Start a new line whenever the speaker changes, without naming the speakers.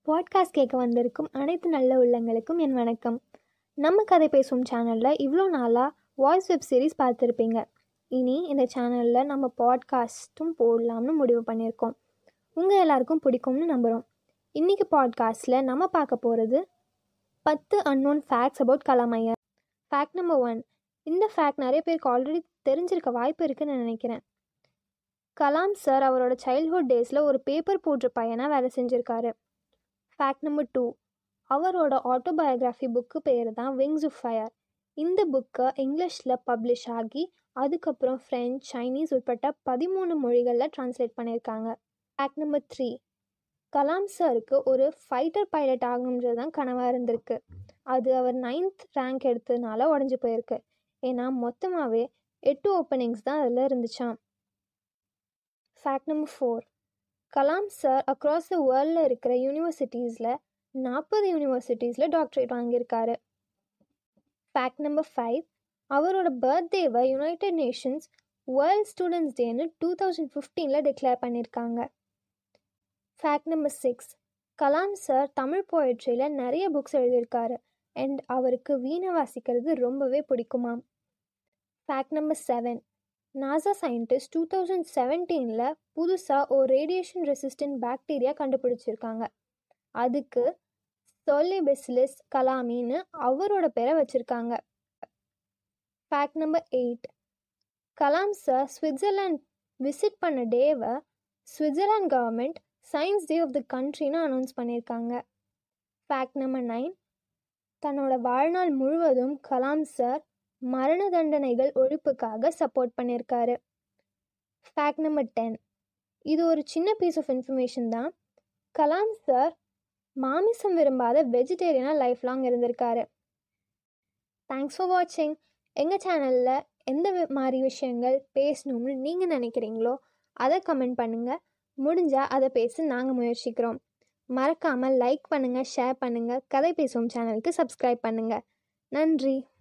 podcast கேட்க வந்திருக்கும் அனைத்து நல்ல உள்ளங்களுக்கும் என் வணக்கம் நம்ம கதை பேசும் சேனலில் இவ்வளோ நாளாக வாய்ஸ் வெப் சீரிஸ் பார்த்துருப்பீங்க இனி இந்த சேனலில் நம்ம பாட்காஸ்ட்டும் போடலாம்னு முடிவு பண்ணியிருக்கோம் உங்கள் எல்லாருக்கும் பிடிக்கும்னு நம்புகிறோம் இன்றைக்கி பாட்காஸ்ட்டில் நம்ம பார்க்க போகிறது பத்து அன்னோன் ஃபேக்ட்ஸ் அபவுட் கலாம் ஐயர் ஃபேக்ட் நம்பர் ஒன் இந்த ஃபேக்ட் நிறைய பேருக்கு ஆல்ரெடி தெரிஞ்சிருக்க வாய்ப்பு இருக்குன்னு நினைக்கிறேன் கலாம் சார் அவரோட சைல்ட்ஹுட் டேஸில் ஒரு பேப்பர் போடுற பையனாக வேலை செஞ்சுருக்காரு ஃபேக்ட் நம்பர் டூ அவரோட ஆட்டோபயோகிராஃபி புக்கு பேர் தான் விங்ஸ் ஆஃப் ஃபயர் இந்த புக்கை இங்கிலீஷில் பப்ளிஷ் ஆகி அதுக்கப்புறம் ஃப்ரெஞ்ச் சைனீஸ் உட்பட்ட பதிமூணு மொழிகளில் ட்ரான்ஸ்லேட் பண்ணியிருக்காங்க ஃபேக்ட் நம்பர் த்ரீ கலாம் சாருக்கு ஒரு ஃபைட்டர் பைலட் ஆகணுன்றது தான் கனவாக இருந்திருக்கு அது அவர் நைன்த் ரேங்க் எடுத்ததுனால உடஞ்சி போயிருக்கு ஏன்னா மொத்தமாகவே எட்டு ஓப்பனிங்ஸ் தான் அதில் இருந்துச்சாம் fact number four Kalam sir across the வேர்ல்டில் இருக்கிற யூனிவர்சிட்டிஸில் நாற்பது யூனிவர்சிட்டிஸில் டாக்டரேட் வாங்கியிருக்காரு ஃபேக்ட் நம்பர் ஃபைவ் அவரோட பர்த்டேவை யுனைடெட் நேஷன்ஸ் வேர்ல்ட் ஸ்டூடெண்ட்ஸ் டேன்னு டூ தௌசண்ட் ஃபிஃப்டீனில் டிக்ளேர் பண்ணியிருக்காங்க fact number six Kalam sir Tamil போயட்ரியில் நிறைய புக்ஸ் எழுதியிருக்காரு அண்ட் அவருக்கு வீணை வாசிக்கிறது ரொம்பவே பிடிக்குமாம் fact number seven NASA scientist two thousand செவன்டீனில் புதுசாக ஒரு ரேடியேஷன் ரெசிஸ்டன்ட் பாக்டீரியா கண்டுபிடிச்சிருக்காங்க அதுக்கு சொலிபெசிலிஸ் கலாமின்னு அவரோட பேரை வச்சுருக்காங்க fact number eight Kalam sir Switzerland visit பண்ண டேவை Switzerland government science day of the கண்ட்ரின்னு அனௌன்ஸ் பண்ணியிருக்காங்க ஃபேக்ட் நம்பர் நைன் தன்னோட வாழ்நாள் முழுவதும் கலாம் சார் மரண தண்டனைகள் ஒழிப்புக்காக சப்போர்ட் பண்ணியிருக்காரு ஃபேக்ட் நம்பர் டென் இது ஒரு சின்ன பீஸ் ஆஃப் இன்ஃபர்மேஷன் தான் கலாம் சார் மாமிசம் விரும்பாத வெஜிடேரியனாக லைஃப் லாங் இருந்திருக்காரு தேங்க்ஸ் ஃபார் வாட்சிங் எங்கள் சேனலில் எந்த மாதிரி விஷயங்கள் பேசணும்னு நீங்கள் நினைக்கிறீங்களோ அதை கமெண்ட் பண்ணுங்கள் முடிஞ்சால் அதை பேச நாங்கள் முயற்சிக்கிறோம் மறக்காமல் லைக் பண்ணுங்கள் ஷேர் பண்ணுங்கள் கதை பேசுவோம் சேனலுக்கு சப்ஸ்கிரைப் பண்ணுங்கள் நன்றி